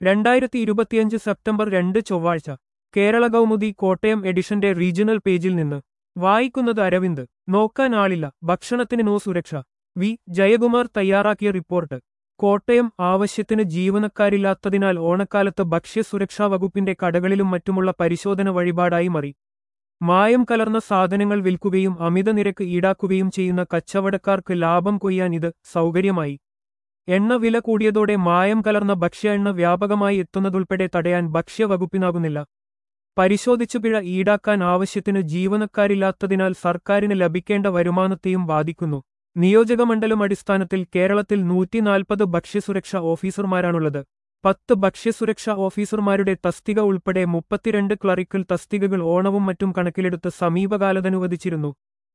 രണ്ടായിരത്തി ഇരുപത്തിയഞ്ച് സെപ്റ്റംബർ രണ്ട് ചൊവ്വാഴ്ച കേരള കൗമുദി കോട്ടയം എഡിഷന്റെ റീജിയണൽ പേജിൽ നിന്ന് വായിക്കുന്നത് അരവിന്ദ് നോക്കാൻ ആളില്ല ഭക്ഷണത്തിന് നോ സുരക്ഷ വി ജയകുമാർ തയ്യാറാക്കിയ റിപ്പോർട്ട് കോട്ടയം ആവശ്യത്തിന് ജീവനക്കാരില്ലാത്തതിനാൽ ഓണക്കാലത്ത് ഭക്ഷ്യസുരക്ഷാ വകുപ്പിന്റെ കടകളിലും മറ്റുമുള്ള പരിശോധന വഴിപാടായി മാറി മായം കലർന്ന സാധനങ്ങൾ വിൽക്കുകയും അമിത നിരക്ക് ഈടാക്കുകയും ചെയ്യുന്ന കച്ചവടക്കാർക്ക് ലാഭം കൊയ്യാൻ ഇത് സൗകര്യമായി എണ്ണ വില കൂടിയതോടെ മായം കലർന്ന ഭക്ഷ്യ എണ്ണ വ്യാപകമായി എത്തുന്നതുൾപ്പെടെ തടയാൻ ഭക്ഷ്യവകുപ്പിനാകുന്നില്ല പരിശോധിച്ചു പിഴ ഈടാക്കാൻ ആവശ്യത്തിന് ജീവനക്കാരില്ലാത്തതിനാൽ സർക്കാരിന് ലഭിക്കേണ്ട വരുമാനത്തെയും ബാധിക്കുന്നു നിയോജകമണ്ഡലം അടിസ്ഥാനത്തിൽ കേരളത്തിൽ നൂറ്റിനാൽപ്പത് ഭക്ഷ്യസുരക്ഷാ ഓഫീസർമാരാണുള്ളത് പത്ത് ഭക്ഷ്യസുരക്ഷാ ഓഫീസർമാരുടെ തസ്തിക ഉൾപ്പെടെ മുപ്പത്തിരണ്ട് ക്ലറിക്കൽ തസ്തികകൾ ഓണവും മറ്റും കണക്കിലെടുത്ത് സമീപകാലത്തനുവദിച്ചിരുന്നു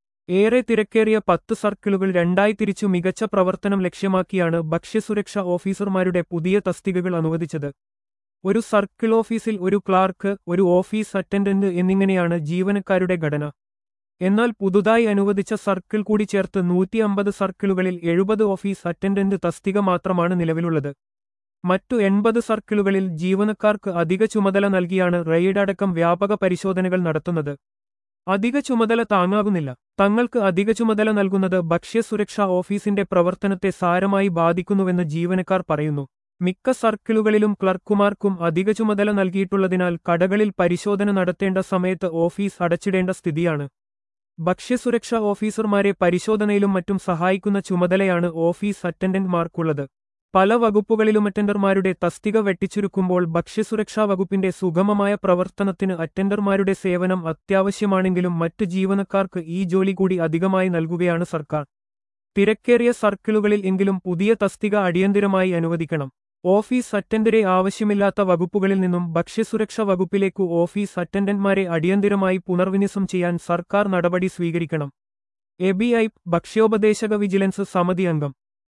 ഏറെ തിരക്കേറിയ പത്ത് സർക്കിളുകൾ രണ്ടായി തിരിച്ചു മികച്ച പ്രവർത്തനം ലക്ഷ്യമാക്കിയാണ് ഭക്ഷ്യസുരക്ഷാ ഓഫീസർമാരുടെ പുതിയ തസ്തികകൾ അനുവദിച്ചത് ഒരു സർക്കിൾ ഓഫീസിൽ ഒരു ക്ലാർക്ക് ഒരു ഓഫീസ് അറ്റൻഡന്റ് എന്നിങ്ങനെയാണ് ജീവനക്കാരുടെ ഘടന എന്നാൽ പുതുതായി അനുവദിച്ച സർക്കിൾ കൂടി ചേർത്ത് നൂറ്റി അമ്പത് സർക്കിളുകളിൽ എഴുപത് ഓഫീസ് അറ്റൻഡന്റ് തസ്തിക മാത്രമാണ് നിലവിലുള്ളത് മറ്റു എൺപത് സർക്കിളുകളിൽ ജീവനക്കാർക്ക് അധിക ചുമതല നൽകിയാണ് റെയ്ഡ് അടക്കം വ്യാപക പരിശോധനകൾ നടത്തുന്നത് അധിക ചുമതല താങ്ങാകുന്നില്ല തങ്ങൾക്ക് അധിക ചുമതല നൽകുന്നത് ഭക്ഷ്യസുരക്ഷാ ഓഫീസിന്റെ പ്രവർത്തനത്തെ സാരമായി ബാധിക്കുന്നുവെന്ന് ജീവനക്കാർ പറയുന്നു മിക്ക സർക്കിളുകളിലും ക്ലർക്കുമാർക്കും അധിക ചുമതല നൽകിയിട്ടുള്ളതിനാൽ കടകളിൽ പരിശോധന നടത്തേണ്ട സമയത്ത് ഓഫീസ് അടച്ചിടേണ്ട സ്ഥിതിയാണ് ഭക്ഷ്യസുരക്ഷാ ഓഫീസർമാരെ പരിശോധനയിലും മറ്റും സഹായിക്കുന്ന ചുമതലയാണ് ഓഫീസ് അറ്റൻഡന്റ്മാർക്കുള്ളത് പല വകുപ്പുകളിലും അറ്റൻഡർമാരുടെ തസ്തിക വെട്ടിച്ചുരുക്കുമ്പോൾ ഭക്ഷ്യസുരക്ഷാ വകുപ്പിന്റെ സുഗമമായ പ്രവർത്തനത്തിന് അറ്റൻഡർമാരുടെ സേവനം അത്യാവശ്യമാണെങ്കിലും മറ്റ് ജീവനക്കാർക്ക് ഈ ജോലി കൂടി അധികമായി നൽകുകയാണ് സർക്കാർ തിരക്കേറിയ സർക്കിളുകളിൽ എങ്കിലും പുതിയ തസ്തിക അടിയന്തിരമായി അനുവദിക്കണം ഓഫീസ് അറ്റൻഡറെ ആവശ്യമില്ലാത്ത വകുപ്പുകളിൽ നിന്നും ഭക്ഷ്യസുരക്ഷ വകുപ്പിലേക്കു ഓഫീസ് അറ്റൻഡന്റ്മാരെ അടിയന്തിരമായി പുനർവിന്യസം ചെയ്യാൻ സർക്കാർ നടപടി സ്വീകരിക്കണം എബിഐ ഭക്ഷ്യോപദേശക വിജിലൻസ് സമിതി അംഗം